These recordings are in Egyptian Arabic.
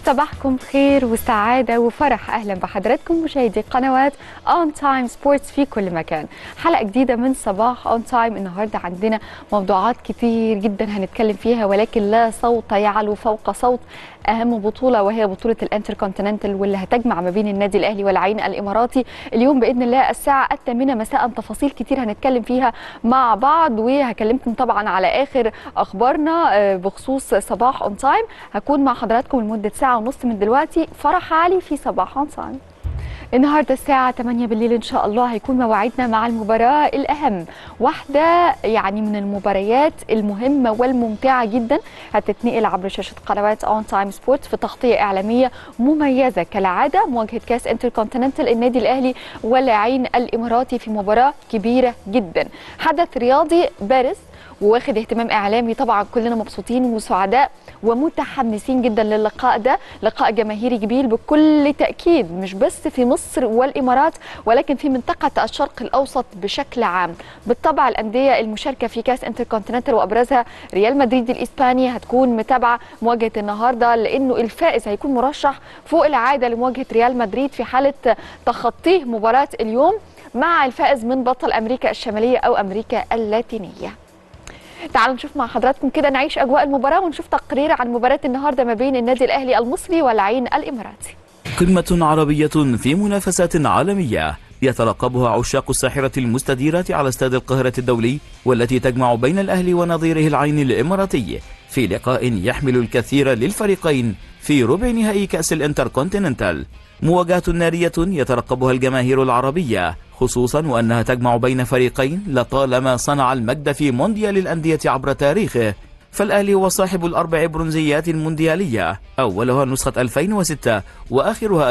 صباحكم خير وسعادة وفرح أهلا بحضراتكم مشاهدي قنوات اون تايم سبورتس في كل مكان حلقة جديدة من صباح اون تايم النهاردة عندنا موضوعات كتير جدا هنتكلم فيها ولكن لا صوت يعلو فوق صوت أهم بطولة وهي بطولة الانتر كونتيننتال واللي هتجمع ما بين النادي الأهلي والعين الإماراتي اليوم بإذن الله الساعة الثامنة مساء تفاصيل كتير هنتكلم فيها مع بعض وهكلمكم طبعا على آخر أخبارنا آه، بخصوص صباح اون تايم هكون مع حضراتكم لمدة ساعة ونص من دلوقتي فرح علي في صباح اون تايم النهارده الساعة 8 بالليل إن شاء الله هيكون موعدنا مع المباراة الأهم واحدة يعني من المباريات المهمة والممتعة جدا هتتنقل عبر شاشة قنوات اون تايم سبورت في تغطية إعلامية مميزة كالعادة مواجهة كاس انتر كونتيننتال النادي الأهلي والعين الإماراتي في مباراة كبيرة جدا حدث رياضي بارز وواخد اهتمام اعلامي طبعا كلنا مبسوطين وسعداء ومتحمسين جدا للقاء ده لقاء جماهيري كبير بكل تاكيد مش بس في مصر والامارات ولكن في منطقه الشرق الاوسط بشكل عام بالطبع الانديه المشاركه في كاس انتر كونتيننتال وابرزها ريال مدريد الاسباني هتكون متابعه مواجهه النهارده لانه الفائز هيكون مرشح فوق العاده لمواجهه ريال مدريد في حاله تخطيه مباراه اليوم مع الفائز من بطل امريكا الشماليه او امريكا اللاتينيه تعالوا نشوف مع حضراتكم كده نعيش اجواء المباراه ونشوف تقرير عن مباراه النهارده ما بين النادي الاهلي المصري والعين الاماراتي قمة عربية في منافسات عالمية يترقبها عشاق الساحرة المستديرة على استاد القاهرة الدولي والتي تجمع بين الأهلي ونظيره العين الإماراتي في لقاء يحمل الكثير للفريقين في ربع نهائي كأس الانتركونتيننتال مواجهة نارية يترقبها الجماهير العربية خصوصا وأنها تجمع بين فريقين لطالما صنع المجد في مونديال الأندية عبر تاريخه فالأهلي هو صاحب الأربع برونزيات المونديالية أولها نسخة 2006 وآخرها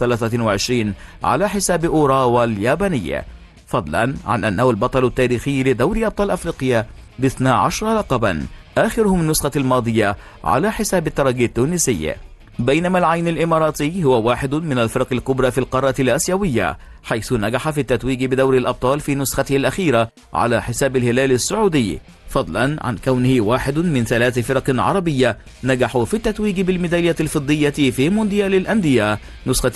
2023 على حساب أوراوا اليابانية فضلا عن أنه البطل التاريخي لدوري أبطال أفريقيا ب 12 لقبا آخرهم النسخة الماضية على حساب الترجي التونسي بينما العين الإماراتي هو واحد من الفرق الكبرى في القارة الآسيوية حيث نجح في التتويج بدوري الأبطال في نسخته الأخيرة على حساب الهلال السعودي فضلا عن كونه واحد من ثلاث فرق عربية نجحوا في التتويج بالميدالية الفضية في مونديال الأندية نسخة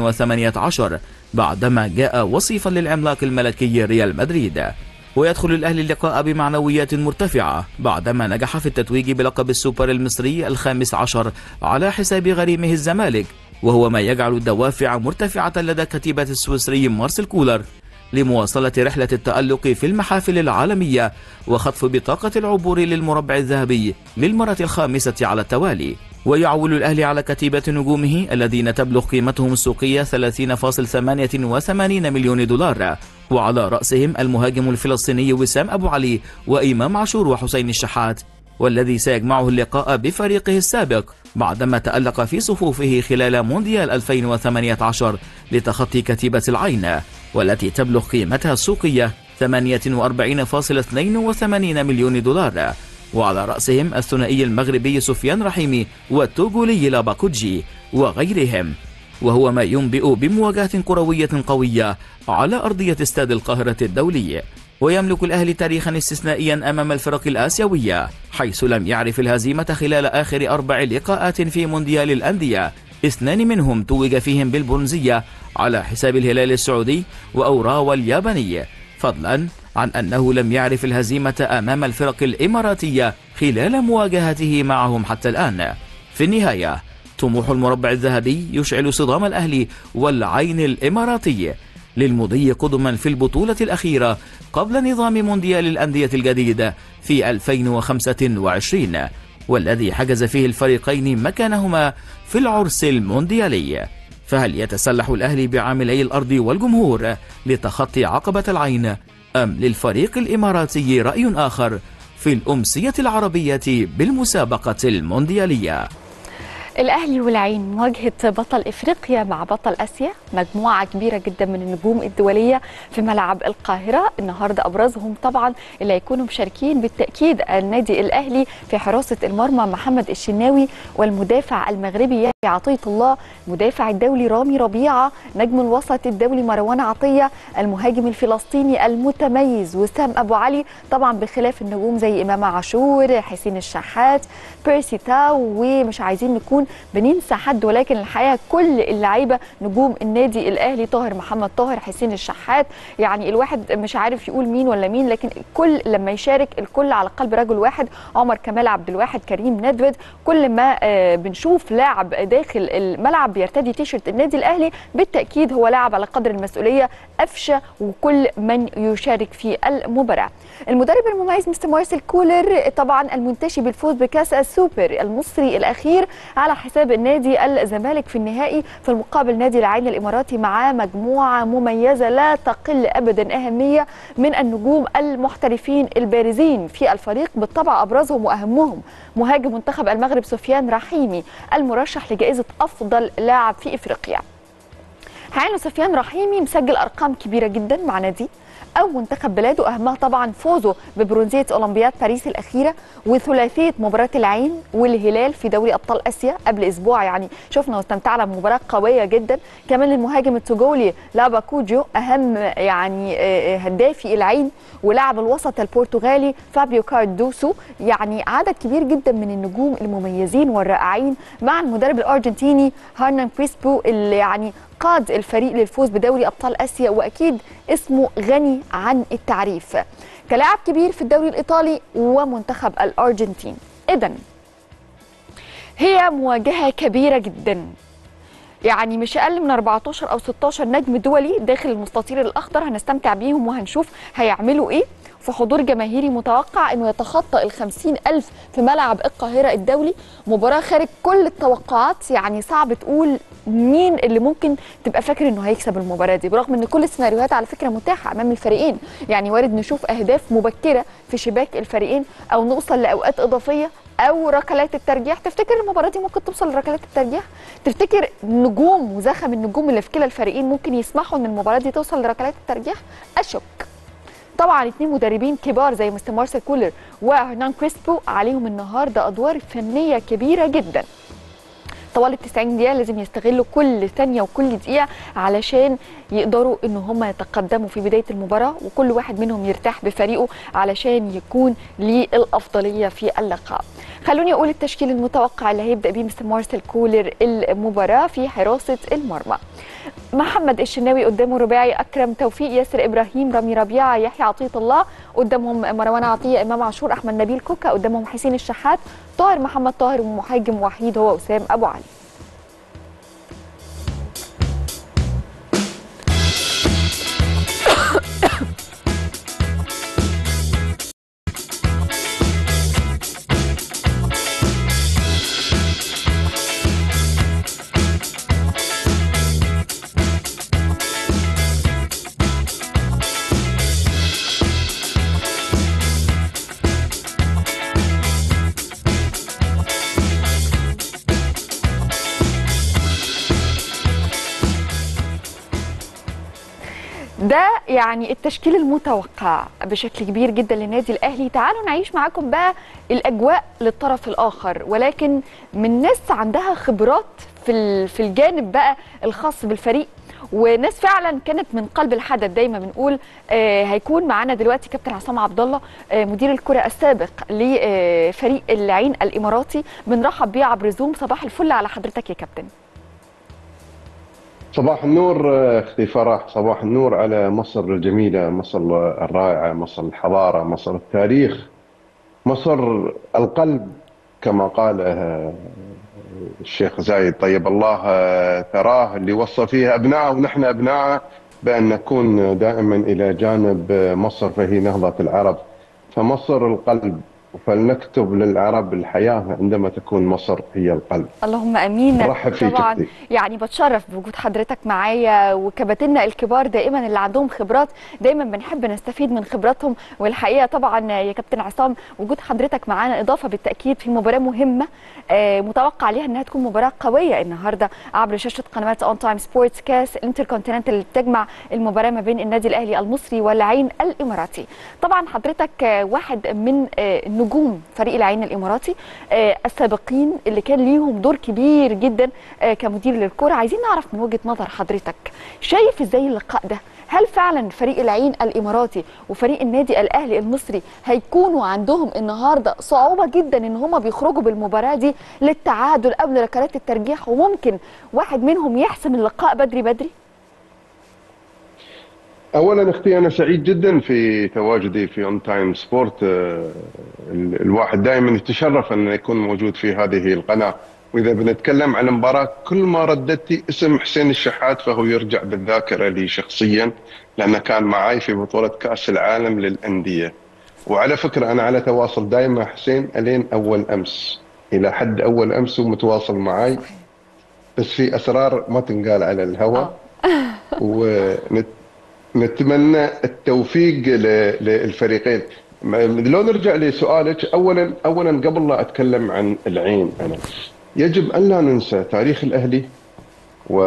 2018 بعدما جاء وصيفا للعملاق الملكي ريال مدريد ويدخل الأهلي اللقاء بمعنويات مرتفعة بعدما نجح في التتويج بلقب السوبر المصري الخامس عشر على حساب غريمه الزمالك وهو ما يجعل الدوافع مرتفعة لدى كتيبة السويسري مارسيل كولر لمواصلة رحلة التألق في المحافل العالمية وخطف بطاقة العبور للمربع الذهبي للمرة الخامسة على التوالي ويعول الأهلي على كتيبة نجومه الذين تبلغ قيمتهم السوقية 30.88 مليون دولار وعلى رأسهم المهاجم الفلسطيني وسام أبو علي وإمام عاشور وحسين الشحات والذي سيجمعه اللقاء بفريقه السابق بعدما تألق في صفوفه خلال مونديال 2018 لتخطي كتيبة العين والتي تبلغ قيمتها السوقية 48.82 مليون دولار وعلى رأسهم الثنائي المغربي سفيان رحيمي والتوغولي لاباكوجي وغيرهم وهو ما ينبئ بمواجهة كروية قوية على أرضية استاد القاهرة الدولي ويملك الأهلي تاريخا استثنائيا أمام الفرق الآسيوية حيث لم يعرف الهزيمة خلال آخر أربع لقاءات في مونديال الأندية اثنان منهم توج فيهم بالبرونزية على حساب الهلال السعودي وأوراوا الياباني فضلا عن أنه لم يعرف الهزيمة أمام الفرق الإماراتية خلال مواجهته معهم حتى الآن في النهاية طموح المربع الذهبي يشعل صدام الأهلي والعين الإماراتي للمضي قدما في البطولة الأخيرة قبل نظام مونديال الأندية الجديد في 2025 والذي حجز فيه الفريقين مكانهما في العرس المونديالي فهل يتسلح الأهلي بعاملي الأرض والجمهور لتخطي عقبة العين أم للفريق الإماراتي رأي آخر في الأمسية العربية بالمسابقة المونديالية الاهلي والعين مواجهه بطل افريقيا مع بطل اسيا مجموعه كبيره جدا من النجوم الدوليه في ملعب القاهره النهارده ابرزهم طبعا اللي هيكونوا مشاركين بالتاكيد النادي الاهلي في حراسه المرمى محمد الشناوي والمدافع المغربي عطية الله مدافع الدولي رامي ربيعة نجم الوسط الدولي مروان عطية المهاجم الفلسطيني المتميز وسام أبو علي طبعا بخلاف النجوم زي إمام عاشور حسين الشحات بيرسي تاو ومش عايزين نكون بننسى حد ولكن الحقيقة كل اللعيبة نجوم النادي الأهلي طاهر محمد طاهر حسين الشحات يعني الواحد مش عارف يقول مين ولا مين لكن الكل لما يشارك الكل على قلب رجل واحد عمر كمال عبد الواحد كريم ندفد كل ما آه، بنشوف لاعب داخل الملعب بيرتدي تيشرت النادي الاهلي بالتاكيد هو لاعب على قدر المسؤوليه افشى وكل من يشارك في المباراه. المدرب المميز مستر مارسيل كولر طبعا المنتشي بالفوز بكاس السوبر المصري الاخير على حساب النادي الزمالك في النهائي في المقابل نادي العين الاماراتي معاه مجموعه مميزه لا تقل ابدا اهميه من النجوم المحترفين البارزين في الفريق بالطبع ابرزهم واهمهم مهاجم منتخب المغرب سفيان رحيمي المرشح لجائزه افضل لاعب في افريقيا. حقيقة سفيان رحيمي مسجل ارقام كبيره جدا مع ناديه او منتخب بلاده اهمها طبعا فوزه ببرونزيه اولمبياد باريس الاخيره وثلاثيه مباراه العين والهلال في دوري ابطال اسيا قبل اسبوع يعني شفنا واستمتعنا بمباراه قويه جدا كمان المهاجم التوجولي لابا كوجيو اهم يعني آه، هدافي العين ولاعب الوسط البرتغالي فابيو كاردوسو يعني عدد كبير جدا من النجوم المميزين والرائعين مع المدرب الارجنتيني هارنان كريسبو اللي يعني قاد الفريق للفوز بدوري ابطال اسيا واكيد اسمه غني عن التعريف كلاعب كبير في الدوري الايطالي ومنتخب الارجنتين اذا هي مواجهه كبيره جدا يعني مش اقل من 14 او 16 نجم دولي داخل المستطيل الاخضر هنستمتع بيهم وهنشوف هيعملوا ايه في حضور جماهيري متوقع انه يتخطى ال 50 الف في ملعب القاهره الدولي مباراه خارج كل التوقعات يعني صعب تقول مين اللي ممكن تبقى فاكر انه هيكسب المباراه دي برغم ان كل السيناريوهات على فكره متاحه امام الفريقين يعني وارد نشوف اهداف مبكره في شباك الفريقين او نوصل لاوقات اضافيه او ركلات الترجيح تفتكر المباراه دي ممكن توصل لركلات الترجيح تفتكر نجوم وزخم النجوم اللي في كلا الفريقين ممكن يسمحوا ان المباراه دي توصل لركلات الترجيح اشك طبعا اثنين مدربين كبار زي مستر مارسيل كولر وهرنان كريسبو عليهم النهارده ادوار فنيه كبيره جدا طوال ال 90 دقيقه لازم يستغلوا كل ثانيه وكل دقيقه علشان يقدروا ان هم يتقدموا في بدايه المباراه وكل واحد منهم يرتاح بفريقه علشان يكون ليه الافضليه في اللقاء خلوني اقول التشكيل المتوقع اللي هيبدا بيه مستر مارسيل كولر المباراه في حراسه المرمى محمد الشناوي قدامه رباعي اكرم توفيق ياسر ابراهيم رامي ربيعه يحيى عطيه الله قدامهم مروان عطيه امام عاشور احمد نبيل كوكا قدامهم حسين الشحات طاهر محمد طاهر ومهاجم وحيد هو اسام ابو علي ده يعني التشكيل المتوقع بشكل كبير جدا للنادي الاهلي تعالوا نعيش معاكم بقى الاجواء للطرف الاخر ولكن من ناس عندها خبرات في ال- في الجانب بقى الخاص بالفريق وناس فعلا كانت من قلب الحدث دايما بنقول آه هيكون معانا دلوقتي كابتن عصام عبد الله آه مدير الكره السابق لفريق العين الاماراتي بنرحب بيه عبر زوم صباح الفل على حضرتك يا كابتن صباح النور آه، اختي فرح صباح النور على مصر الجميله مصر الرائعه مصر الحضاره مصر التاريخ مصر القلب كما قال آه، الشيخ زايد طيب الله آه، ثراه اللي وصى فيها ابنائه ونحن ابنائه بان نكون دائما الى جانب آه، مصر فهي نهضه العرب فمصر القلب فلنكتب للعرب الحياه عندما تكون مصر هي القلب اللهم امين رحب فيك طبعا أختي. يعني بتشرف بوجود حضرتك معايا وكباتننا الكبار دائما اللي عندهم خبرات دايما بنحب نستفيد من خبراتهم والحقيقه طبعا يا كابتن عصام وجود حضرتك معانا اضافه بالتاكيد في مباراه مهمه آه، متوقع عليها انها تكون مباراه قويه النهارده عبر شاشه قنوات اون تايم سبورتس كاس الانتركونتيننتال اللي بتجمع المباراه ما بين النادي الاهلي المصري والعين الاماراتي طبعا حضرتك آه، واحد من آه، نجوم فريق العين الاماراتي آه، السابقين اللي كان ليهم دور كبير جدا آه، كمدير للكره عايزين نعرف من وجهه نظر حضرتك شايف ازاي اللقاء ده هل فعلا فريق العين الاماراتي وفريق النادي الاهلي المصري هيكونوا عندهم النهارده صعوبه جدا ان هم بيخرجوا بالمباراه دي للتعادل قبل ركلات الترجيح وممكن واحد منهم يحسم اللقاء بدري بدري اولا اختي انا سعيد جدا في تواجدي في اون تايم سبورت الواحد دائما يتشرف انه يكون موجود في هذه القناه واذا بنتكلم عن المباراه كل ما رددتي اسم حسين الشحات فهو يرجع بالذاكره لي شخصيا لانه كان معي في بطوله كاس العالم للانديه وعلى فكره انا على تواصل دائما مع حسين الين اول امس الى حد اول امس هو متواصل معي بس في اسرار ما تنقال على الهواء ونتمنى التوفيق ل- للفريقين م- لو نرجع لسؤالك اولا اولا قبل لا اتكلم عن العين انا يجب ان لا ننسى تاريخ الاهلي و...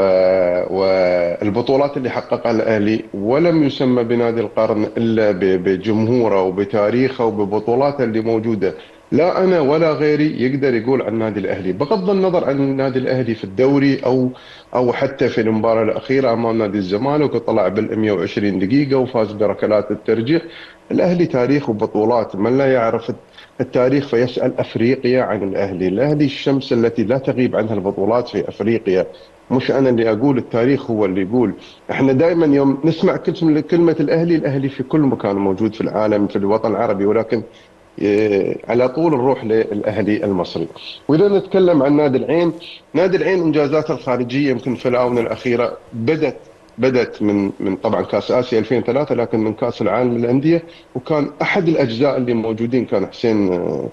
والبطولات اللي حققها الاهلي ولم يسمى بنادي القرن الا ب... بجمهوره وبتاريخه وببطولاته اللي موجوده لا انا ولا غيري يقدر يقول عن النادي الاهلي بغض النظر عن النادي الاهلي في الدوري او او حتى في المباراه الاخيره امام نادي الزمالك وطلع بال 120 دقيقه وفاز بركلات الترجيح الاهلي تاريخ وبطولات من لا يعرف التاريخ فيسال افريقيا عن الاهلي، الاهلي الشمس التي لا تغيب عنها البطولات في افريقيا، مش انا اللي اقول التاريخ هو اللي يقول، احنا دائما يوم نسمع كلمه كلمه الاهلي، الاهلي في كل مكان موجود في العالم في الوطن العربي ولكن إيه، على طول نروح للاهلي المصري. واذا نتكلم عن نادي العين، نادي العين انجازاته الخارجيه يمكن في الاونه الاخيره بدت بدت من من طبعا كاس اسيا 2003 لكن من كاس العالم للانديه وكان احد الاجزاء اللي موجودين كان حسين آه،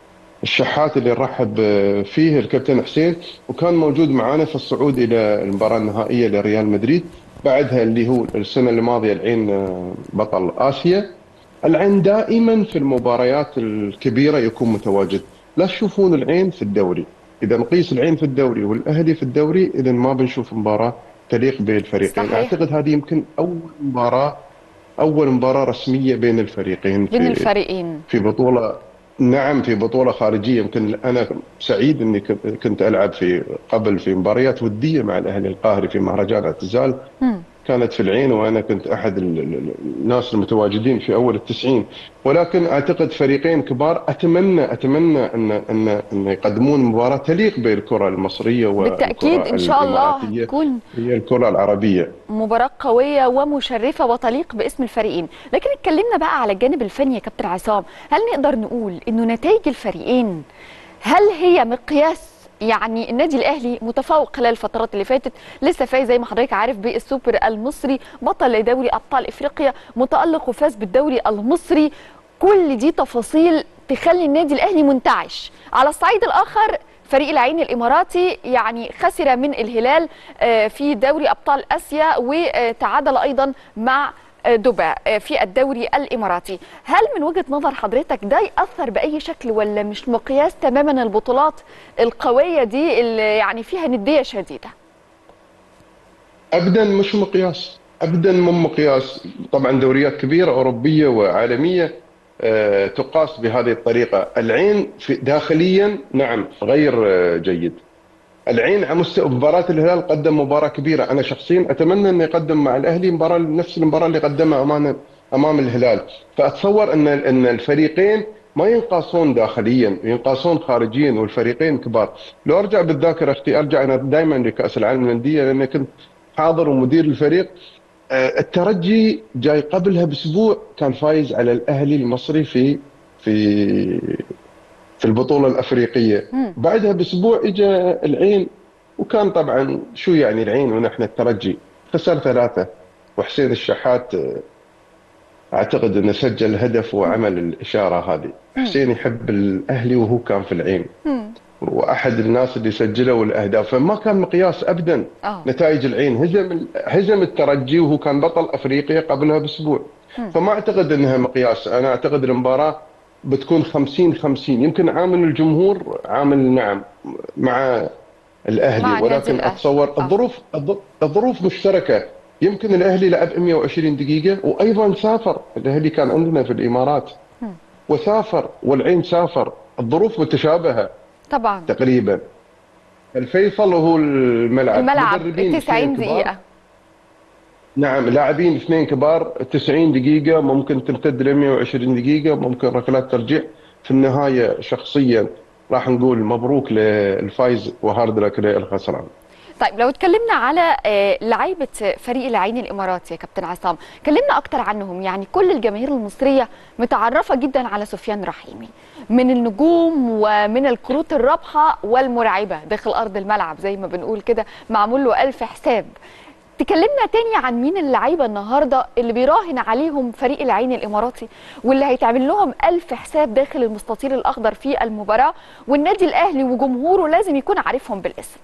الشحات اللي نرحب آه، فيه الكابتن حسين وكان موجود معنا في الصعود الى المباراه النهائيه لريال مدريد بعدها اللي هو السنه الماضيه العين آه، بطل اسيا العين دائما في المباريات الكبيره يكون متواجد لا تشوفون العين في الدوري اذا نقيس العين في الدوري والاهلي في الدوري اذا ما بنشوف مباراه تليق بالفريقين صحيح. اعتقد هذه يمكن اول مباراه اول مباراه رسميه بين الفريقين بين في الفريقين في بطوله نعم في بطوله خارجيه يمكن انا سعيد اني كنت- كنت العب في قبل في مباريات وديه مع الاهلي القاهري في مهرجان اعتزال مم. كانت في العين وانا كنت احد ال- ال- الناس المتواجدين في اول التسعين ولكن اعتقد فريقين كبار اتمنى اتمنى ان ان ان يقدمون مباراه تليق بالكره المصريه والكره بالتاكيد ان شاء الله الإماراتية. هتكون هي الكره العربيه مباراة قوية ومشرفة وتليق باسم الفريقين لكن اتكلمنا بقى على الجانب الفني يا كابتن عصام هل نقدر نقول انه نتائج الفريقين هل هي مقياس يعني النادي الاهلي متفوق خلال الفترات اللي فاتت لسه فايز زي ما حضرتك عارف بالسوبر المصري بطل دوري ابطال افريقيا متالق وفاز بالدوري المصري كل دي تفاصيل تخلي النادي الاهلي منتعش على الصعيد الاخر فريق العين الاماراتي يعني خسر من الهلال آه، في دوري ابطال اسيا وتعادل ايضا مع آه، دبي آه، في الدوري الاماراتي هل من وجهه نظر حضرتك ده ياثر باي شكل ولا مش مقياس تماما البطولات القويه دي اللي يعني فيها نديه شديده ابدا مش مقياس ابدا مو مقياس طبعا دوريات كبيره اوروبيه وعالميه آه، تقاس بهذه الطريقه العين في داخليا نعم غير آه، جيد العين على مستوى مباراه الهلال قدم مباراه كبيره انا شخصيا اتمنى انه يقدم مع الاهلي مباراه نفس المباراه اللي قدمها امام امام الهلال فاتصور ان ان الفريقين ما ينقاسون داخليا ينقاسون خارجيا والفريقين كبار لو ارجع بالذاكره اختي ارجع انا دائما لكاس العالم للانديه لاني كنت حاضر ومدير الفريق آه، الترجي جاي قبلها باسبوع كان فايز على الاهلي المصري في في في البطوله الافريقيه مم. بعدها باسبوع اجى العين وكان طبعا شو يعني العين ونحن الترجي خسر ثلاثه وحسين الشحات آه، اعتقد انه سجل هدف وعمل الاشاره هذه حسين يحب الاهلي وهو كان في العين مم. واحد الناس اللي سجلوا الاهداف فما كان مقياس ابدا اه نتائج العين هزم هزم الترجي وهو كان بطل افريقيا قبلها باسبوع مم. فما اعتقد انها مقياس انا اعتقد المباراه بتكون 50 50 يمكن عامل الجمهور عامل نعم مع الاهلي مع النادي ولكن الأهلي. اتصور آه. الظروف الظ- الظروف مشتركه يمكن الاهلي لعب 120 دقيقه وايضا سافر الاهلي كان عندنا في الامارات وسافر والعين سافر الظروف متشابهه طبعا تقريبا الفيصل هو الملعب الملعب مدربين 90 اثنين كبار. دقيقه نعم لاعبين اثنين كبار 90 دقيقة ممكن تمتد ل 120 دقيقة ممكن ركلات ترجيع في النهاية شخصيا راح نقول مبروك للفايز وهارد لك للخسران طيب لو اتكلمنا على آه، لعيبه فريق العين الاماراتي يا كابتن عصام كلمنا اكتر عنهم يعني كل الجماهير المصريه متعرفه جدا على سفيان رحيمي من النجوم ومن الكروت الرابحه والمرعبه داخل ارض الملعب زي ما بنقول كده معمول له الف حساب تكلمنا تاني عن مين اللعيبه النهارده اللي بيراهن عليهم فريق العين الاماراتي واللي هيتعمل لهم الف حساب داخل المستطيل الاخضر في المباراه والنادي الاهلي وجمهوره لازم يكون عارفهم بالاسم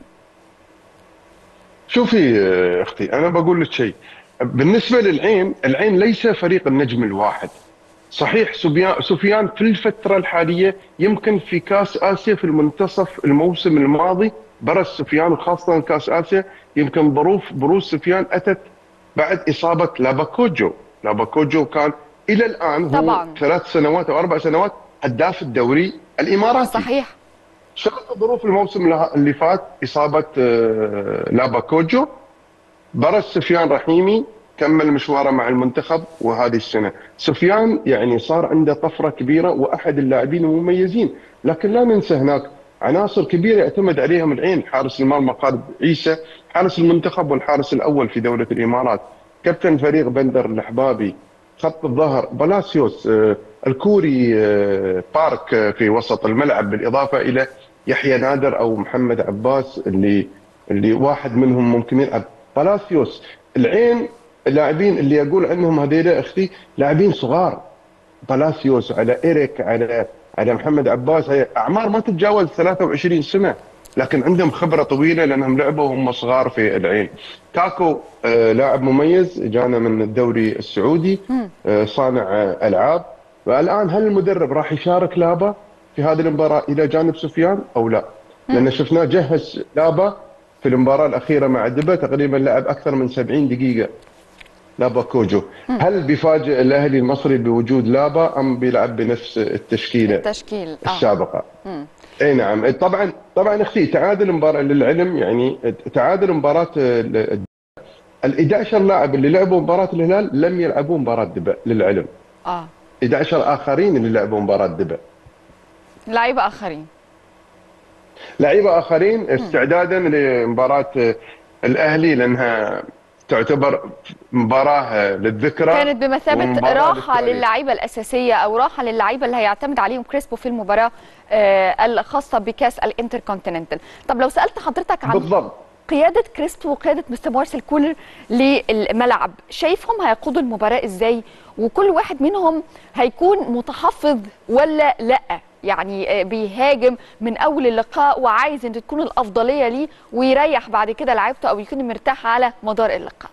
شوفي يا اختي انا بقول لك شيء بالنسبه للعين العين ليس فريق النجم الواحد صحيح سفيان سفيان في الفتره الحاليه يمكن في كاس اسيا في المنتصف الموسم الماضي برز سفيان وخاصه كاس اسيا يمكن ظروف بروز سفيان اتت بعد اصابه لاباكوجو لاباكوجو كان الى الان هو طبعاً. ثلاث سنوات او اربع سنوات هداف الدوري الاماراتي صحيح شغلت ظروف الموسم اللي- اللي فات اصابه آه، لاباكوجو برز سفيان رحيمي كمل مشواره مع المنتخب وهذه السنه سفيان يعني صار عنده طفره كبيره واحد اللاعبين المميزين لكن لا ننسى هناك عناصر كبيره يعتمد عليهم العين حارس المرمى خالد عيسى حارس المنتخب والحارس الاول في دوله الامارات كابتن فريق بندر الحبابي خط الظهر بلاسيوس آه، الكوري آه، بارك آه، في وسط الملعب بالاضافه الى يحيى نادر او محمد عباس اللي اللي واحد منهم ممكن يلعب بلاسيوس العين اللاعبين اللي اقول عنهم هذيل اختي لاعبين صغار بلاسيوس على ايريك على على محمد عباس هي اعمار ما تتجاوز 23 سنه لكن عندهم خبره طويله لانهم لعبوا وهم صغار في العين. تاكو آه لاعب مميز جانا من الدوري السعودي آه صانع آه العاب والان هل المدرب راح يشارك لابا في هذه المباراه الى جانب سفيان او لا؟ لان شفناه جهز لابا في المباراه الاخيره مع دبا تقريبا لعب اكثر من 70 دقيقه لابا كوجو هل بيفاجئ الاهلي المصري بوجود لابا ام بيلعب بنفس التشكيله التشكيل اه السابقه مم. اي نعم طبعا طبعا اختي تعادل مباراه للعلم يعني تعادل مباراه ال ال 11 لاعب اللي لعبوا مباراه الهلال لم يلعبوا مباراه دبا للعلم اه 11 اخرين اللي لعبوا مباراه دبا لعيبه اخرين لعيبه اخرين استعدادا لمباراه الاهلي لانها تعتبر مباراه للذكرى كانت بمثابه ومباراة راحه للتاريخ. للعيبه الاساسيه او راحه للعيبه اللي هيعتمد عليهم كريسبو في المباراه آه الخاصه بكاس الانتركونتيننتال طب لو سالت حضرتك عن بالضبط قياده كريسبو وقياده مستر مارسيل كولر للملعب شايفهم هيقودوا المباراه ازاي وكل واحد منهم هيكون متحفظ ولا لا يعني آه، بيهاجم من اول اللقاء وعايز ان تكون الافضليه ليه ويريح بعد كده لعيبته او يكون مرتاح على مدار اللقاء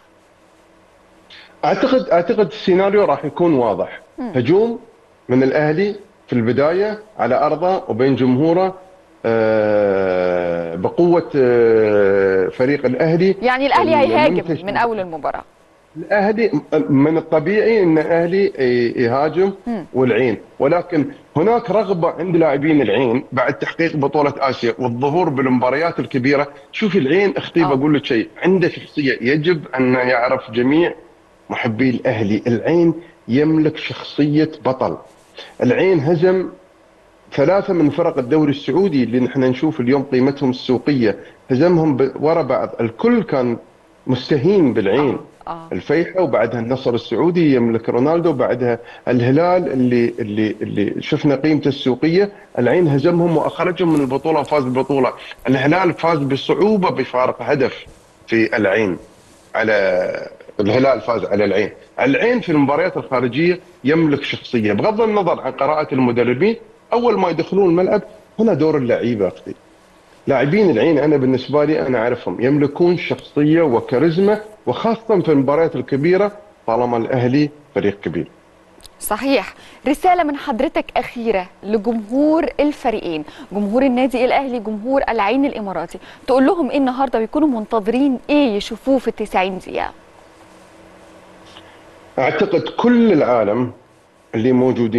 اعتقد اعتقد السيناريو راح يكون واضح هجوم من الاهلي في البدايه على ارضه وبين جمهوره آه، بقوه آه، فريق الاهلي يعني الاهلي هيهاجم المنتج- من اول المباراه الاهلي من الطبيعي ان الاهلي يهاجم والعين ولكن هناك رغبه عند لاعبين العين بعد تحقيق بطوله اسيا والظهور بالمباريات الكبيره شوف العين اختي آه. بقول لك شيء عنده شخصيه يجب ان يعرف جميع محبي الاهلي العين يملك شخصيه بطل العين هزم ثلاثة من فرق الدوري السعودي اللي نحن نشوف اليوم قيمتهم السوقية هزمهم ب- ورا بعض الكل كان مستهين بالعين اه الفيحة وبعدها النصر السعودي يملك رونالدو بعدها الهلال اللي اللي اللي شفنا قيمته السوقية العين هزمهم واخرجهم من البطولة وفاز بالبطولة الهلال فاز بصعوبة بفارق هدف في العين على الهلال فاز على العين العين في المباريات الخارجية يملك شخصية بغض النظر عن قراءة المدربين أول ما يدخلون الملعب هنا دور اللعيبة أختي لاعبين العين انا بالنسبه لي انا اعرفهم يملكون شخصيه وكاريزما وخاصه في المباريات الكبيره طالما الاهلي فريق كبير. صحيح رسالة من حضرتك أخيرة لجمهور الفريقين جمهور النادي الأهلي جمهور العين الإماراتي تقول لهم إيه النهاردة بيكونوا منتظرين إيه يشوفوه في التسعين دقيقة اعتقد كل العالم اللي موجودين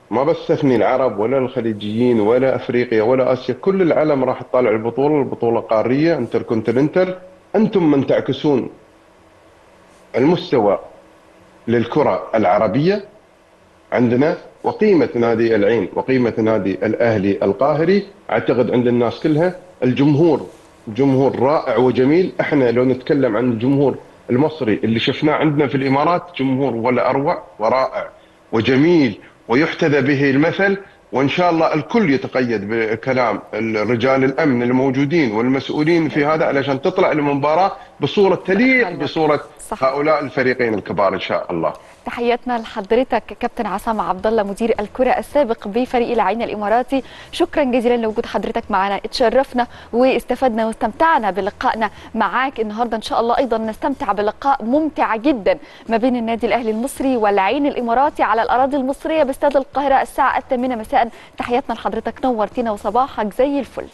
ما بستثني العرب ولا الخليجيين ولا افريقيا ولا اسيا كل العالم راح تطالع البطوله البطوله قاريه انتر كونتيننتال انتم من تعكسون المستوى للكره العربيه عندنا وقيمه نادي العين وقيمه نادي الاهلي القاهري اعتقد عند الناس كلها الجمهور جمهور رائع وجميل احنا لو نتكلم عن الجمهور المصري اللي شفناه عندنا في الامارات جمهور ولا اروع ورائع وجميل ويحتذى به المثل وان شاء الله الكل يتقيد بكلام رجال الامن الموجودين والمسؤولين في هذا علشان تطلع المباراه بصوره تليق بصوره صح. هؤلاء الفريقين الكبار ان شاء الله. تحياتنا لحضرتك كابتن عصام عبد الله مدير الكره السابق بفريق العين الاماراتي شكرا جزيلا لوجود حضرتك معنا اتشرفنا واستفدنا واستمتعنا بلقائنا معاك النهارده ان شاء الله ايضا نستمتع بلقاء ممتع جدا ما بين النادي الاهلي المصري والعين الاماراتي على الاراضي المصريه باستاد القاهره الساعه الثامنه مساء تحياتنا لحضرتك نورتينا وصباحك زي الفل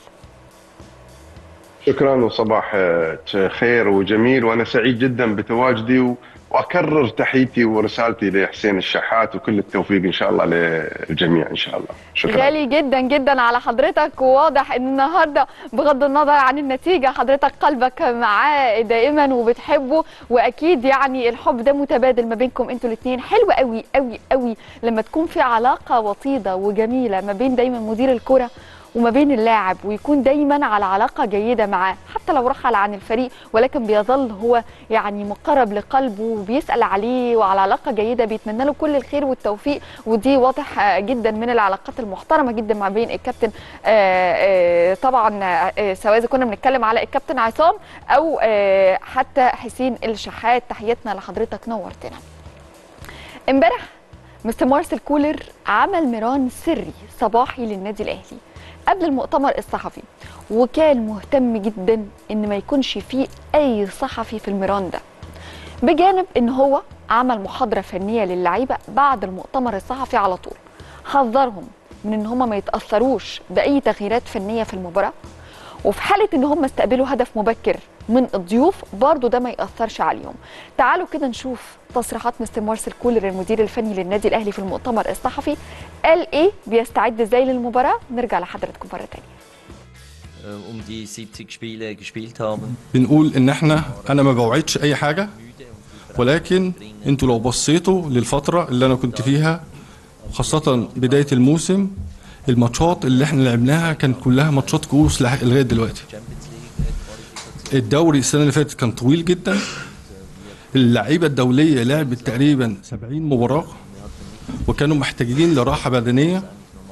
شكرا وصباح خير وجميل وانا سعيد جدا بتواجدي و... واكرر تحيتي ورسالتي لحسين الشحات وكل التوفيق ان شاء الله للجميع ان شاء الله شكرا غالي جدا جدا على حضرتك وواضح ان النهارده بغض النظر عن النتيجه حضرتك قلبك معاه دائما وبتحبه واكيد يعني الحب ده متبادل ما بينكم انتوا الاثنين حلو قوي قوي قوي لما تكون في علاقه وطيده وجميله ما بين دايما مدير الكره وما بين اللاعب ويكون دايما على علاقه جيده معاه حتى لو رحل عن الفريق ولكن بيظل هو يعني مقرب لقلبه وبيسال عليه وعلى علاقه جيده بيتمنى له كل الخير والتوفيق ودي واضح جدا من العلاقات المحترمه جدا ما بين الكابتن آآ آآ طبعا سواء اذا كنا بنتكلم على الكابتن عصام او حتى حسين الشحات تحياتنا لحضرتك نورتنا امبارح مستر مارسيل كولر عمل ميران سري صباحي للنادي الاهلي قبل المؤتمر الصحفي وكان مهتم جدا ان ما يكونش فيه اي صحفي في الميران ده بجانب ان هو عمل محاضره فنيه للعيبه بعد المؤتمر الصحفي على طول حذرهم من ان هم ما يتاثروش باي تغييرات فنيه في المباراه وفي حاله ان هم استقبلوا هدف مبكر من الضيوف برضه ده ما ياثرش عليهم تعالوا كده نشوف تصريحات مستر مارسيل كولر المدير الفني للنادي الاهلي في المؤتمر الصحفي قال ايه بيستعد ازاي للمباراه نرجع لحضراتكم مره ثانيه um die 70 Spiele gespielt haben. بنقول ان احنا انا ما بوعدش اي حاجه ولكن انتوا لو بصيتوا للفتره اللي انا كنت فيها خاصه بدايه الموسم الماتشات اللي احنا لعبناها كانت كلها ماتشات كؤوس لغايه دلوقتي الدوري السنه اللي فاتت كان طويل جدا اللعيبه الدوليه لعبت تقريبا 70 مباراه وكانوا محتاجين لراحه بدنيه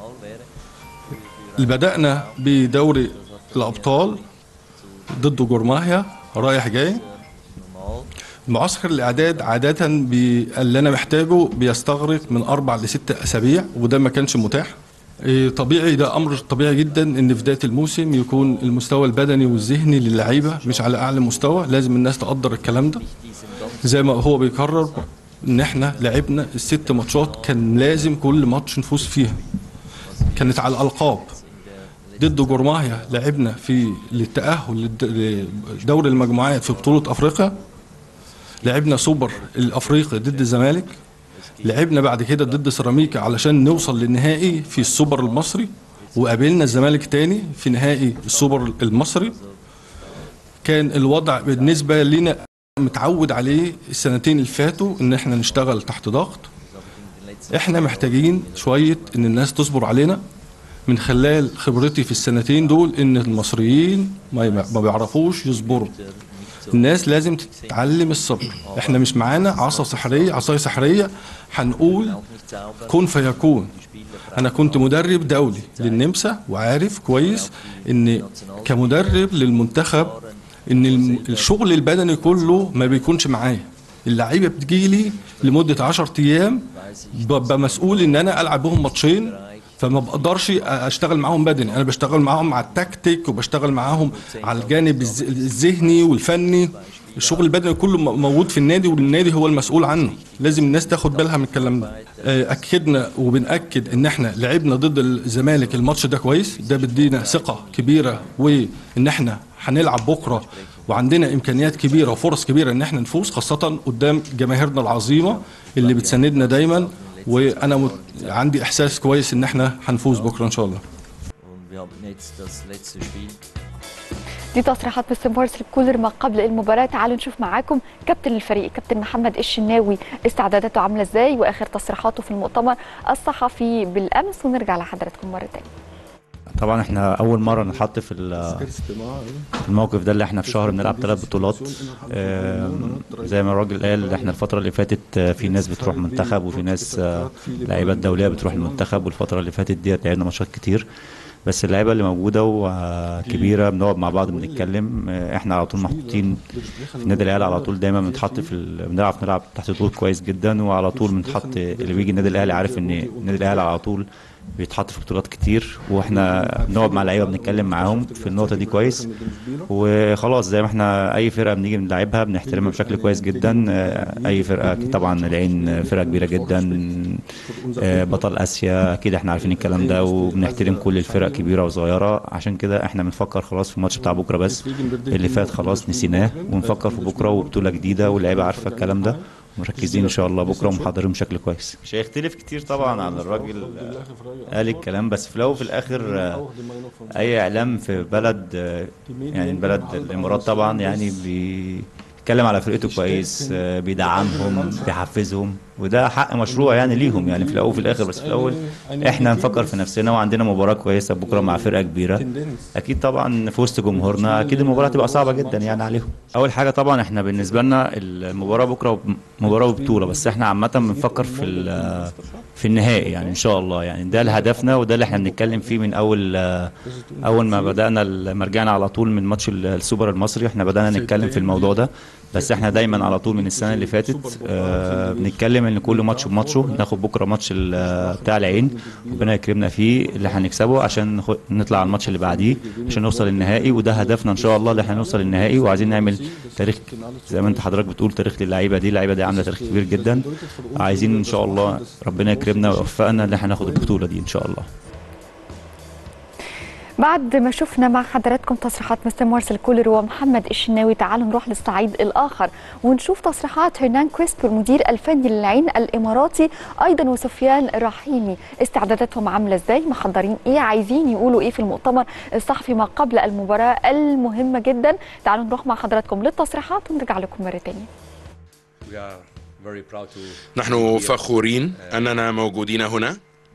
بدانا بدوري الابطال ضد جورماهيا رايح جاي معسكر الاعداد عاده بي- اللي انا محتاجه بيستغرق من اربع لست اسابيع وده ما كانش متاح إيه، طبيعي ده امر طبيعي جدا ان في بدايه الموسم يكون المستوى البدني والذهني للعيبه مش على اعلى مستوى لازم الناس تقدر الكلام ده زي ما هو بيكرر ان احنا لعبنا الست ماتشات كان لازم كل ماتش نفوز فيها كانت على الالقاب ضد جورماهيا لعبنا في للتاهل للد- لدوري المجموعات في بطوله افريقيا لعبنا سوبر الافريقي ضد الزمالك لعبنا بعد كده ضد سيراميكا علشان نوصل للنهائي في السوبر المصري وقابلنا الزمالك تاني في نهائي السوبر المصري كان الوضع بالنسبه لنا متعود عليه السنتين اللي فاتوا ان احنا نشتغل تحت ضغط احنا محتاجين شويه ان الناس تصبر علينا من خلال خبرتي في السنتين دول ان المصريين ما ما بيعرفوش يصبروا الناس لازم تتعلم الصبر احنا مش معانا عصا سحريه عصايه سحريه هنقول كن فيكون انا كنت مدرب دولي للنمسا وعارف كويس ان كمدرب للمنتخب ان الم- الشغل البدني كله ما بيكونش معايا اللعيبه بتجيلي لمده 10 ايام ببقى مسؤول ان انا العب بهم ماتشين فما بقدرش اشتغل معاهم بدني انا بشتغل معاهم على التكتيك وبشتغل معاهم على الجانب الز- الذهني والفني الشغل البدني كله م- موجود في النادي والنادي هو المسؤول عنه لازم الناس تاخد بالها من الكلام ده آه، اكدنا وبناكد ان احنا لعبنا ضد الزمالك الماتش ده كويس ده بيدينا ثقه كبيره وان احنا هنلعب بكره وعندنا امكانيات كبيره وفرص كبيره ان احنا نفوز خاصه قدام جماهيرنا العظيمه اللي بتساندنا دايما وانا مت... عندي احساس كويس ان احنا هنفوز بكره ان شاء الله Und wir haben jetzt das letzte Spiel. دي تصريحات مستر مارسيل كولر ما قبل المباراة تعالوا نشوف معاكم كابتن الفريق كابتن محمد الشناوي استعداداته عاملة ازاي واخر تصريحاته في المؤتمر الصحفي بالامس ونرجع لحضراتكم مرة تانية طبعا احنا اول مره نتحط في ال- في الموقف ده اللي احنا في شهر بنلعب ثلاث بطولات آم، زي ما الراجل قال احنا الفتره اللي فاتت آه، في ناس بتروح منتخب وفي ناس آه، لعيبه دوليه بتروح المنتخب والفتره اللي فاتت ديت لعبنا ماتشات كتير بس اللعيبه اللي موجوده وكبيره بنقعد مع بعض بنتكلم آه، احنا على طول محطوطين في النادي الاهلي على طول دايما بنتحط في ال... بنلعب نلعب تحت ضغوط كويس جدا وعلى طول بنتحط اللي بيجي النادي الاهلي عارف ان النادي الاهلي على طول بيتحط في بطولات كتير واحنا بنقعد مع اللعيبه بنتكلم معاهم في النقطه دي كويس وخلاص زي ما احنا اي فرقه بنيجي بنلعبها بنحترمها بشكل كويس جدا آه، اي فرقه أكيد طبعا العين فرقه كبيره جدا آه، بطل اسيا اكيد احنا عارفين الكلام ده وبنحترم كل الفرق كبيره وصغيره عشان كده احنا بنفكر خلاص في الماتش بتاع بكره بس اللي فات خلاص نسيناه ونفكر في بكره وبطوله جديده واللعيبه عارفه الكلام ده مركزين ان شاء الله بكره ومحضرين بشكل كويس مش هيختلف كتير طبعا عن الراجل آه، قال الكلام بس في الاول وفي الاخر آه، اي اعلام في بلد آه، يعني بلد الامارات طبعا يعني بيتكلم على فرقته كويس آه، بيدعمهم بيحفزهم وده حق مشروع يعني ليهم يعني في الاول وفي الاخر بس في الاول احنا نفكر في نفسنا وعندنا مباراه كويسه بكره مع فرقه كبيره اكيد طبعا في وسط جمهورنا اكيد المباراه تبقى صعبه جدا يعني عليهم اول حاجه طبعا احنا بالنسبه لنا المباراه بكره مباراه وبطوله بس احنا عامه بنفكر في ال- في النهائي يعني ان شاء الله يعني ده هدفنا وده اللي احنا بنتكلم فيه من اول اول ما بدانا لما رجعنا على طول من ماتش السوبر المصري احنا بدانا نتكلم في الموضوع ده بس احنا دايما على طول من السنه اللي فاتت آه بنتكلم ان كل ماتش بماتشه ناخد بكره ماتش ال- بتاع العين ربنا يكرمنا فيه اللي هنكسبه عشان نخ- نطلع على الماتش اللي بعديه عشان نوصل النهائي وده هدفنا ان شاء الله اللي احنا نوصل النهائي وعايزين نعمل تاريخ زي ما انت حضرتك بتقول تاريخ للعيبه دي اللعيبه دي عامله تاريخ كبير جدا عايزين ان شاء الله ربنا يكرمنا ويوفقنا ان احنا ناخد البطوله دي ان شاء الله بعد ما شفنا مع حضراتكم تصريحات مستر مارسيل كولر ومحمد الشناوي تعالوا نروح للصعيد الاخر ونشوف تصريحات هرنان كريسبو المدير الفني للعين الاماراتي ايضا وسفيان رحيمي استعداداتهم عامله ازاي محضرين ايه عايزين يقولوا ايه في المؤتمر الصحفي ما قبل المباراه المهمه جدا تعالوا نروح مع حضراتكم للتصريحات ونرجع لكم مره ثانيه نحن فخورين أننا موجودين هنا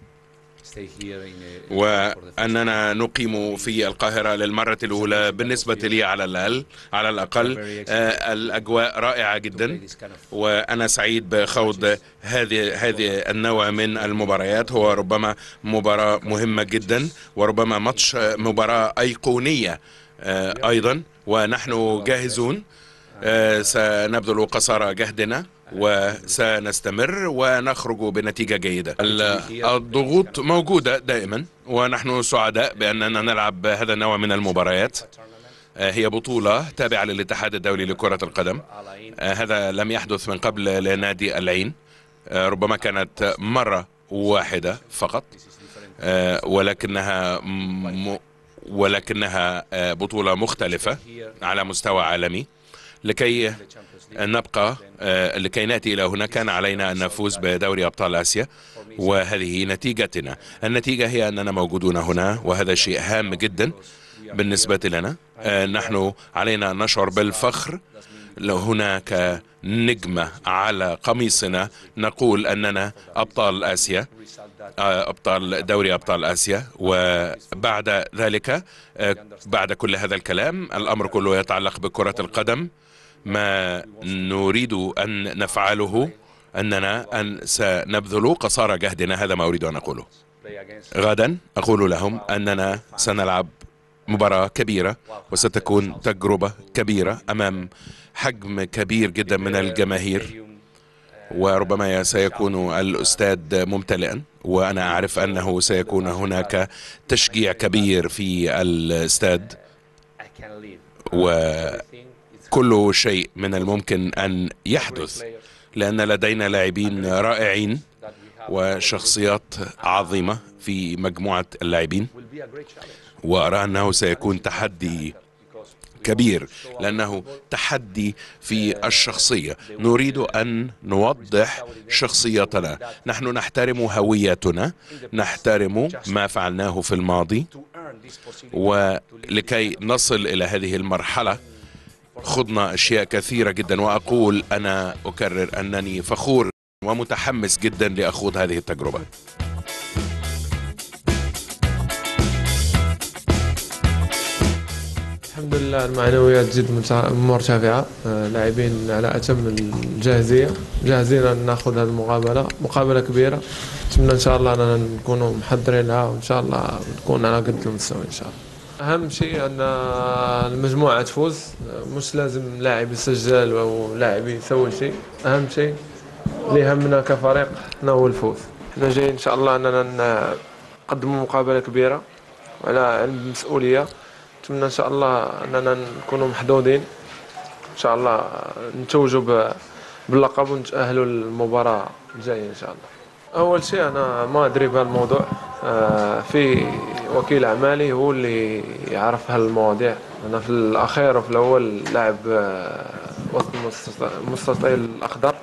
وأننا نقيم في القاهرة للمرة الأولى بالنسبة لي على الأقل على الأقل آه، الأجواء رائعة جدا وأنا سعيد بخوض هذه هذه النوع من المباريات هو ربما مباراة مهمة جدا وربما ماتش آه، مباراة أيقونية آه، أيضا ونحن جاهزون آه، سنبذل قصارى جهدنا وسنستمر ونخرج بنتيجة جيدة ال- الضغوط موجودة دائما ونحن سعداء بأننا نلعب هذا النوع من المباريات آه، هي بطولة تابعة للاتحاد الدولي لكرة القدم آه، هذا لم يحدث من قبل لنادي العين آه، ربما كانت مرة واحدة فقط آه، ولكنها م- ولكنها آه، بطولة مختلفة على مستوى عالمي لكي نبقى آه، لكي ناتي الى هنا كان علينا ان نفوز بدوري ابطال اسيا وهذه نتيجتنا النتيجه هي اننا موجودون هنا وهذا شيء هام جدا بالنسبه لنا آه، نحن علينا ان نشعر بالفخر لو هناك نجمه على قميصنا نقول اننا ابطال اسيا آه، ابطال دوري ابطال اسيا وبعد ذلك آه، بعد كل هذا الكلام الامر كله يتعلق بكره القدم ما نريد ان نفعله اننا ان سنبذل قصارى جهدنا هذا ما اريد ان اقوله غدا اقول لهم اننا سنلعب مباراه كبيره وستكون تجربه كبيره امام حجم كبير جدا من الجماهير وربما سيكون الاستاد ممتلئا وانا اعرف انه سيكون هناك تشجيع كبير في الاستاد وكل شيء من الممكن ان يحدث لان لدينا لاعبين رائعين وشخصيات عظيمه في مجموعه اللاعبين وارى انه سيكون تحدي كبير لأنه تحدي في الشخصية نريد أن نوضح شخصيتنا نحن نحترم هويتنا نحترم ما فعلناه في الماضي ولكي نصل إلى هذه المرحلة خضنا أشياء كثيرة جدا وأقول أنا أكرر أنني فخور ومتحمس جدا لأخوض هذه التجربة الحمد لله المعنويات جد متع- مرتفعة آه، لاعبين على أتم الجاهزية جاهزين أن ناخذ هذه المقابلة مقابلة كبيرة نتمنى إن شاء الله أننا نكونوا محضرين لها وإن شاء الله نكون على قد المستوى إن شاء الله أهم شيء أن المجموعة تفوز آه، مش لازم لاعب يسجل أو لاعب يسوي شيء أهم شيء اللي يهمنا كفريق إنه هو الفوز احنا جايين إن شاء الله أننا نقدموا مقابلة كبيرة وعلى علم مسؤولية نتمنى ان شاء الله اننا نكونوا محظوظين ان شاء الله نتوجوا ب- باللقب ونتاهلوا للمباراه الجايه ان شاء الله اول شيء انا ما ادري بهذا الموضوع آه، في وكيل اعمالي هو اللي يعرف هالمواضيع انا في الاخير وفي الاول لاعب آه، وسط المستط- المستطيل الاخضر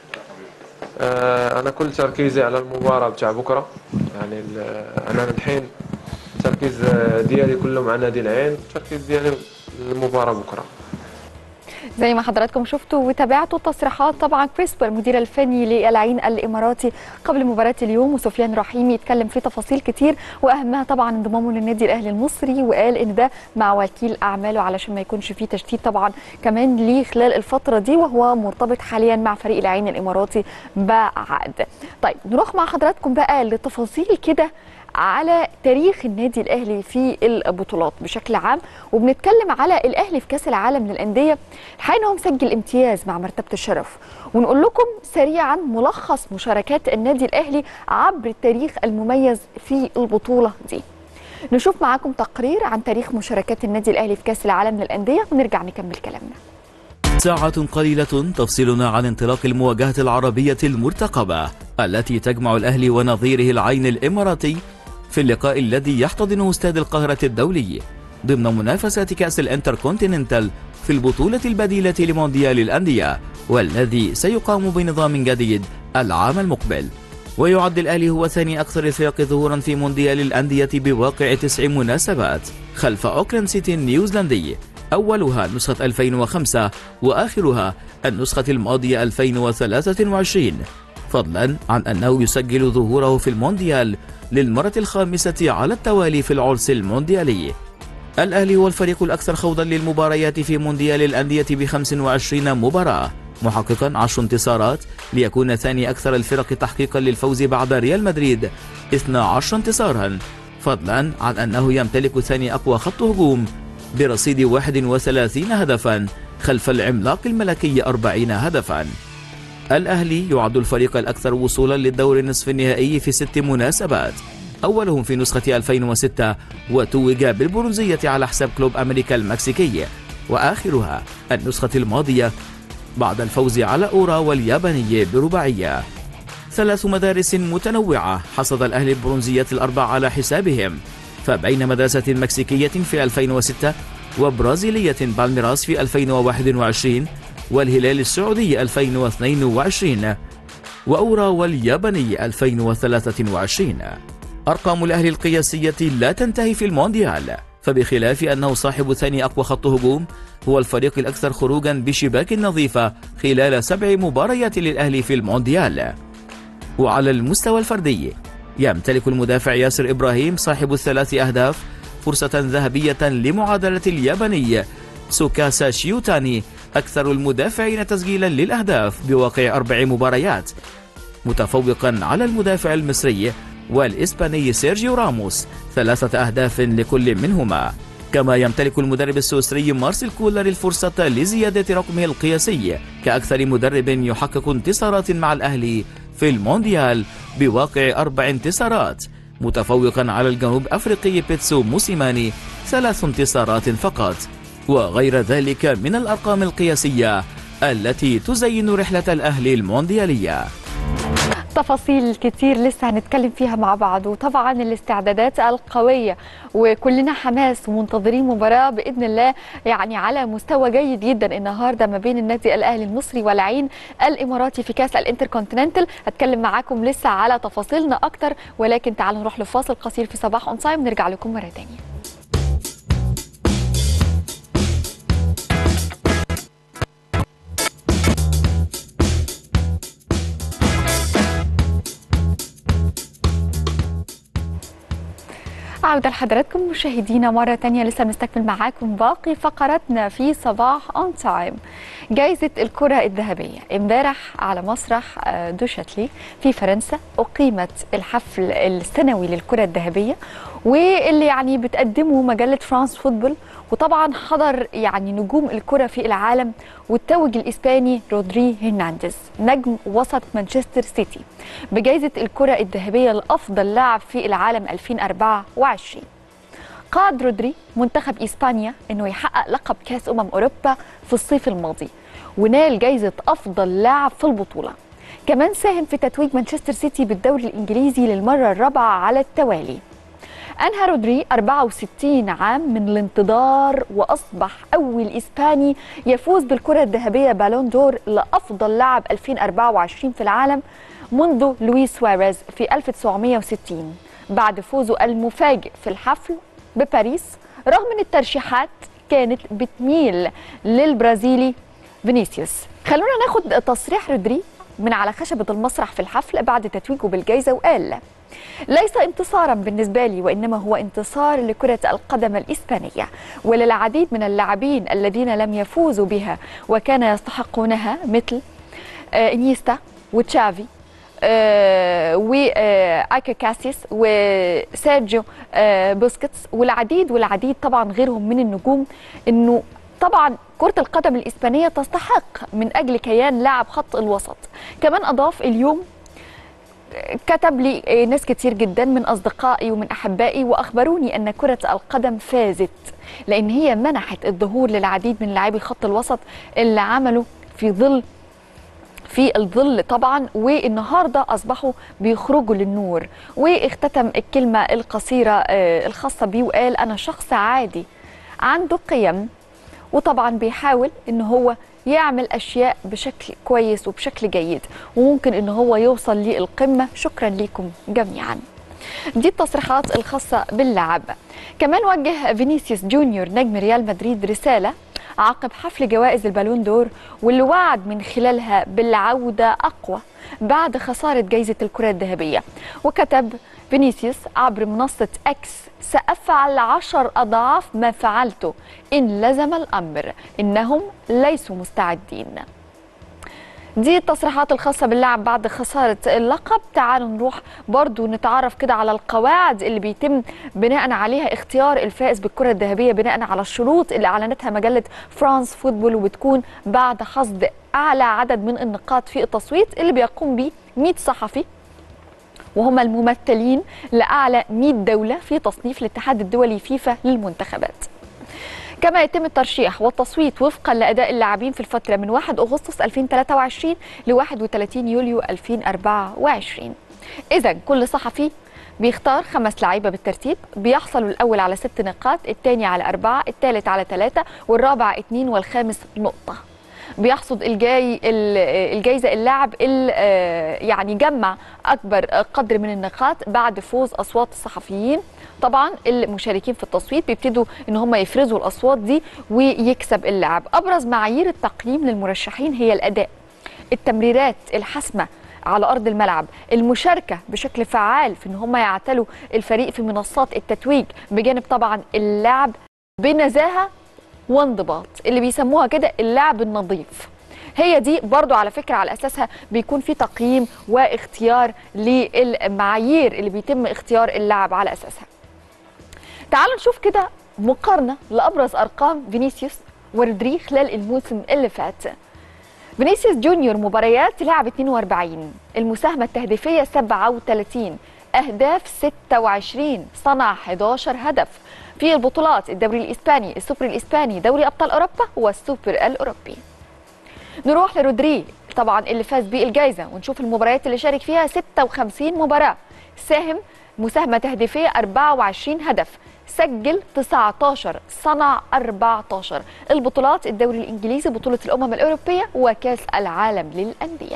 آه، انا كل تركيزي على المباراه بتاع بكره يعني ال- انا الحين التركيز ديالي كله مع نادي العين التركيز ديالي المباراة بكرة زي ما حضراتكم شفتوا وتابعتوا تصريحات طبعا كريسبر المدير الفني للعين الاماراتي قبل مباراه اليوم وسفيان رحيمي يتكلم في تفاصيل كتير واهمها طبعا انضمامه للنادي الاهلي المصري وقال ان ده مع وكيل اعماله علشان ما يكونش فيه تشتيت طبعا كمان ليه خلال الفتره دي وهو مرتبط حاليا مع فريق العين الاماراتي بعقد. طيب نروح مع حضراتكم بقى لتفاصيل كده على تاريخ النادي الاهلي في البطولات بشكل عام وبنتكلم على الاهلي في كاس العالم للانديه الحقيقه ان هو مسجل امتياز مع مرتبه الشرف ونقول لكم سريعا ملخص مشاركات النادي الاهلي عبر التاريخ المميز في البطوله دي نشوف معاكم تقرير عن تاريخ مشاركات النادي الاهلي في كاس العالم للانديه ونرجع نكمل كلامنا ساعة قليلة تفصلنا عن انطلاق المواجهة العربية المرتقبة التي تجمع الأهلي ونظيره العين الإماراتي في اللقاء الذي يحتضنه استاد القاهرة الدولي ضمن منافسات كأس الانتركونتيننتال في البطولة البديلة لمونديال الأندية والذي سيقام بنظام جديد العام المقبل ويعد الأهلي هو ثاني أكثر الفرق ظهورا في مونديال الأندية بواقع تسع مناسبات خلف أوكلاند سيتي النيوزيلندي أولها نسخة 2005 وآخرها النسخة الماضية 2023 فضلا عن أنه يسجل ظهوره في المونديال للمرة الخامسة على التوالي في العرس المونديالي الأهلي هو الفريق الأكثر خوضا للمباريات في مونديال الأندية ب 25 مباراة محققا 10 انتصارات ليكون ثاني أكثر الفرق تحقيقا للفوز بعد ريال مدريد 12 انتصارا فضلا عن أنه يمتلك ثاني أقوى خط هجوم برصيد 31 هدفا خلف العملاق الملكي 40 هدفا الأهلي يعد الفريق الأكثر وصولا للدور النصف النهائي في ست مناسبات أولهم في نسخة 2006 وتوج بالبرونزية على حساب كلوب أمريكا المكسيكي وآخرها النسخة الماضية بعد الفوز على أورا والياباني برباعية ثلاث مدارس متنوعة حصد الأهلي البرونزيات الأربع على حسابهم فبين مدرسة مكسيكية في 2006 وبرازيلية بالميراس في 2021 والهلال السعودي 2022 وأورا والياباني 2023 أرقام الأهلي القياسية لا تنتهي في المونديال فبخلاف أنه صاحب ثاني أقوى خط هجوم هو الفريق الأكثر خروجا بشباك نظيفة خلال سبع مباريات للأهلي في المونديال وعلى المستوى الفردي يمتلك المدافع ياسر إبراهيم صاحب الثلاث أهداف فرصة ذهبية لمعادلة الياباني سوكاسا شيوتاني أكثر المدافعين تسجيلا للأهداف بواقع أربع مباريات متفوقا على المدافع المصري والإسباني سيرجيو راموس ثلاثة أهداف لكل منهما كما يمتلك المدرب السويسري مارسيل كولر الفرصة لزيادة رقمه القياسي كأكثر مدرب يحقق انتصارات مع الأهلي في المونديال بواقع أربع انتصارات متفوقا على الجنوب أفريقي بيتسو موسيماني ثلاث انتصارات فقط وغير ذلك من الأرقام القياسية التي تزين رحلة الأهلي المونديالية تفاصيل كتير لسه هنتكلم فيها مع بعض وطبعا الاستعدادات القوية وكلنا حماس ومنتظرين مباراة بإذن الله يعني على مستوى جيد جدا النهاردة ما بين النادي الأهلي المصري والعين الإماراتي في كأس الانتركونتيننتال هتكلم معاكم لسه على تفاصيلنا أكتر ولكن تعالوا نروح لفاصل قصير في صباح اون تايم نرجع لكم مرة تانية عودة لحضراتكم مشاهدينا مرة تانية لسه بنستكمل معاكم باقي فقراتنا في صباح اون تايم جائزة الكرة الذهبية امبارح على مسرح آه، دوشاتلي في فرنسا أقيمت الحفل السنوي للكرة الذهبية واللي يعني بتقدمه مجلة فرانس فوتبول وطبعا حضر يعني نجوم الكرة في العالم والتوج الإسباني رودري هرنانديز نجم وسط مانشستر سيتي بجائزة الكرة الذهبية لأفضل لاعب في العالم 2024 قاد رودري منتخب إسبانيا أنه يحقق لقب كأس أمم أوروبا في الصيف الماضي ونال جائزة أفضل لاعب في البطولة كمان ساهم في تتويج مانشستر سيتي بالدوري الإنجليزي للمرة الرابعة على التوالي أنهى رودري 64 عام من الانتظار وأصبح أول إسباني يفوز بالكرة الذهبية بالون دور لأفضل لاعب 2024 في العالم منذ لويس سواريز في 1960 بعد فوزه المفاجئ في الحفل بباريس رغم أن الترشيحات كانت بتميل للبرازيلي فينيسيوس خلونا ناخد تصريح رودري من على خشبة المسرح في الحفل بعد تتويجه بالجائزة وقال ليس انتصارا بالنسبة لي وإنما هو انتصار لكرة القدم الإسبانية وللعديد من اللاعبين الذين لم يفوزوا بها وكان يستحقونها مثل آه، إنيستا وتشافي آه، وآيكا كاسيس وسيرجيو آه، بوسكيتس والعديد والعديد طبعا غيرهم من النجوم انه طبعا كرة القدم الإسبانية تستحق من أجل كيان لاعب خط الوسط كمان أضاف اليوم كتب لي ناس كتير جدا من أصدقائي ومن أحبائي وأخبروني أن كرة القدم فازت لأن هي منحت الظهور للعديد من لاعبي خط الوسط اللي عملوا في ظل في الظل طبعا والنهارده اصبحوا بيخرجوا للنور واختتم الكلمه القصيره آه، الخاصه بيه وقال انا شخص عادي عنده قيم وطبعا بيحاول ان هو يعمل اشياء بشكل كويس وبشكل جيد وممكن ان هو يوصل للقمه شكرا لكم جميعا دي التصريحات الخاصة باللاعب كمان وجه فينيسيوس جونيور نجم ريال مدريد رسالة عقب حفل جوائز البالون دور واللي وعد من خلالها بالعودة أقوى بعد خسارة جائزة الكرة الذهبية وكتب فينيسيوس عبر منصة أكس سأفعل عشر أضعاف ما فعلته إن لزم الأمر إنهم ليسوا مستعدين دي التصريحات الخاصة باللاعب بعد خسارة اللقب تعالوا نروح برضو نتعرف كده على القواعد اللي بيتم بناء عليها اختيار الفائز بالكرة الذهبية بناء على الشروط اللي أعلنتها مجلة فرانس فوتبول وبتكون بعد حصد أعلى عدد من النقاط في التصويت اللي بيقوم به 100 صحفي وهم الممثلين لأعلى 100 دولة في تصنيف الاتحاد الدولي فيفا للمنتخبات كما يتم الترشيح والتصويت وفقا لاداء اللاعبين في الفتره من 1 اغسطس 2023 ل 31 يوليو 2024 اذا كل صحفي بيختار خمس لعيبه بالترتيب بيحصلوا الاول على ست نقاط الثاني على اربعه الثالث على ثلاثه والرابع اثنين والخامس نقطه بيحصد الجاي ال- الجايزه اللاعب اللي آه، يعني جمع اكبر قدر من النقاط بعد فوز اصوات الصحفيين طبعا المشاركين في التصويت بيبتدوا ان هم يفرزوا الاصوات دي ويكسب اللاعب ابرز معايير التقييم للمرشحين هي الاداء التمريرات الحاسمه على ارض الملعب المشاركه بشكل فعال في ان هم يعتلوا الفريق في منصات التتويج بجانب طبعا اللعب بنزاهه وانضباط اللي بيسموها كده اللعب النظيف هي دي برضو على فكرة على أساسها بيكون في تقييم واختيار للمعايير اللي بيتم اختيار اللاعب على أساسها تعالوا نشوف كده مقارنة لأبرز أرقام فينيسيوس ورودري خلال الموسم اللي فات فينيسيوس جونيور مباريات لعب 42 المساهمة التهديفية 37 أهداف 26 صنع 11 هدف في البطولات الدوري الإسباني السوبر الإسباني دوري أبطال أوروبا والسوبر الأوروبي نروح لرودري طبعا اللي فاز بالجائزه ونشوف المباريات اللي شارك فيها 56 مباراه ساهم مساهمه تهديفيه 24 هدف سجل 19 صنع 14 البطولات الدوري الانجليزي بطوله الامم الاوروبيه وكاس العالم للانديه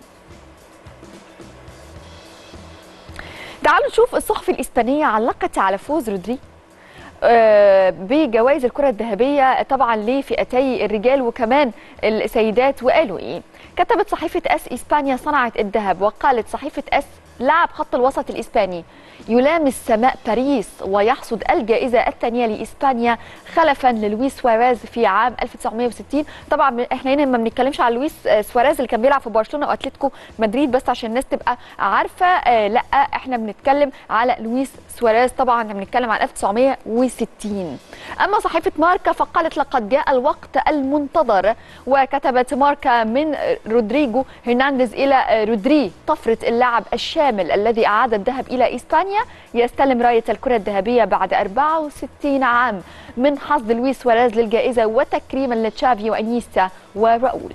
تعالوا نشوف الصحف الإسبانية علقت على فوز رودري آه، بجوائز الكرة الذهبية طبعا لفئتي الرجال وكمان السيدات وقالوا ايه كتبت صحيفة اس اسبانيا صنعت الذهب وقالت صحيفة اس لاعب خط الوسط الاسباني يلامس سماء باريس ويحصد الجائزة الثانية لإسبانيا خلفا للويس سواريز في عام 1960 طبعا احنا هنا ما بنتكلمش على لويس آه، سواريز اللي كان بيلعب في برشلونة وأتلتيكو مدريد بس عشان الناس تبقى عارفة آه، لا احنا بنتكلم على لويس سواريز طبعا احنا بنتكلم عن 1960 أما صحيفة ماركا فقالت لقد جاء الوقت المنتظر وكتبت ماركا من رودريجو هرنانديز إلى رودري طفرة اللاعب الشامل الذي أعاد الذهب إلى إسبانيا يستلم راية الكرة الذهبية بعد 64 عام من حظ لويس سواريز للجائزة وتكريما لتشافي وأنيستا وراؤول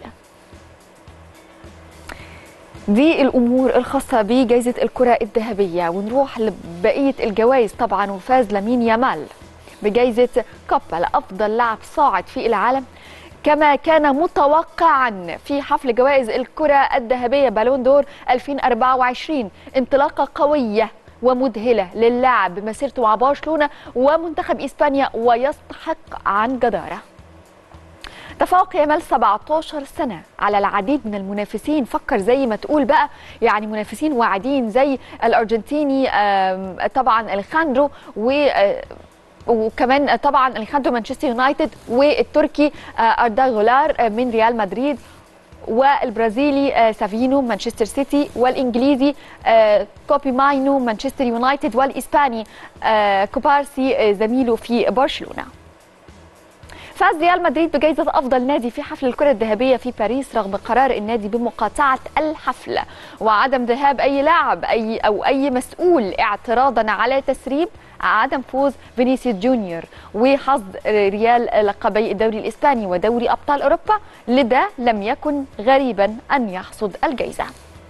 دي الامور الخاصه بجائزه الكره الذهبيه ونروح لبقيه الجوائز طبعا وفاز لامين يامال بجائزه كوبا لافضل لاعب صاعد في العالم كما كان متوقعا في حفل جوائز الكره الذهبيه بالون دور 2024 انطلاقه قويه ومذهله للاعب بمسيرته مع برشلونه ومنتخب اسبانيا ويستحق عن جداره تفوق يامال 17 سنة على العديد من المنافسين فكر زي ما تقول بقى يعني منافسين واعدين زي الأرجنتيني آم، طبعا الخاندرو و آه، وكمان طبعا الخاندرو مانشستر يونايتد والتركي آه، أردا غولار آه، من ريال مدريد والبرازيلي آه، سافينو مانشستر سيتي والانجليزي آه، كوبي ماينو مانشستر يونايتد والاسباني آه، كوبارسي آه، زميله في برشلونه فاز ريال مدريد بجائزة أفضل نادي في حفل الكرة الذهبية في باريس رغم قرار النادي بمقاطعة الحفل وعدم ذهاب أي لاعب أي أو أي مسؤول اعتراضا على تسريب عدم فوز فينيسيوس جونيور وحظ ريال لقبي الدوري الإسباني ودوري أبطال أوروبا لذا لم يكن غريبا أن يحصد الجائزة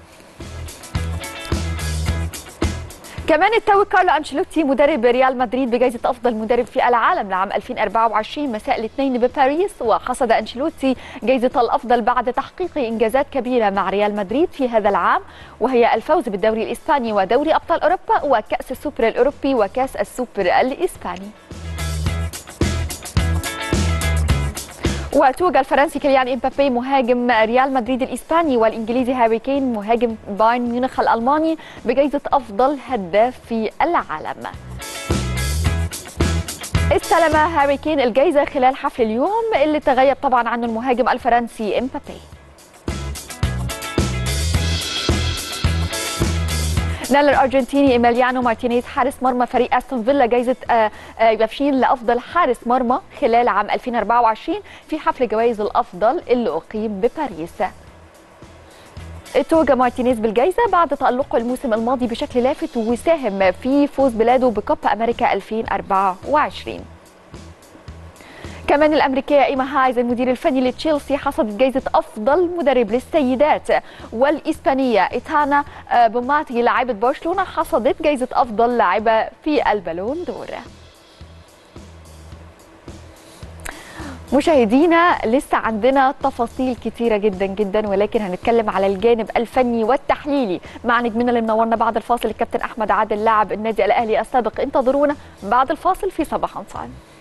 كمان اتوج كارلو انشيلوتي مدرب ريال مدريد بجائزه افضل مدرب في العالم لعام 2024 مساء الاثنين بباريس وحصد انشيلوتي جائزه الافضل بعد تحقيق انجازات كبيره مع ريال مدريد في هذا العام وهي الفوز بالدوري الاسباني ودوري ابطال اوروبا وكاس السوبر الاوروبي وكاس السوبر الاسباني وتوج الفرنسي كيليان امبابي مهاجم ريال مدريد الاسباني والانجليزي هاري كين مهاجم بايرن ميونخ الالماني بجائزه افضل هداف في العالم. استلم هاري كين الجائزه خلال حفل اليوم اللي تغيب طبعا عنه المهاجم الفرنسي امبابي. نال الارجنتيني ايميليانو مارتينيز حارس مرمى فريق استون فيلا جائزه آه، آه، يافشين لافضل حارس مرمى خلال عام 2024 في حفل جوائز الافضل اللي اقيم بباريس. توج مارتينيز بالجائزة بعد تألقه الموسم الماضي بشكل لافت وساهم في فوز بلاده بكوبا أمريكا 2024 كمان الأمريكية إيما هايز المدير الفني لتشيلسي حصدت جائزة أفضل مدرب للسيدات والإسبانية إيتانا آه، بوماتي لاعبة برشلونة حصدت جائزة أفضل لاعبة في البالون دور مشاهدينا لسه عندنا تفاصيل كتيرة جدا جدا ولكن هنتكلم على الجانب الفني والتحليلي مع نجمنا اللي منورنا بعد الفاصل الكابتن أحمد عادل لاعب النادي الأهلي السابق انتظرونا بعد الفاصل في صباح أنصار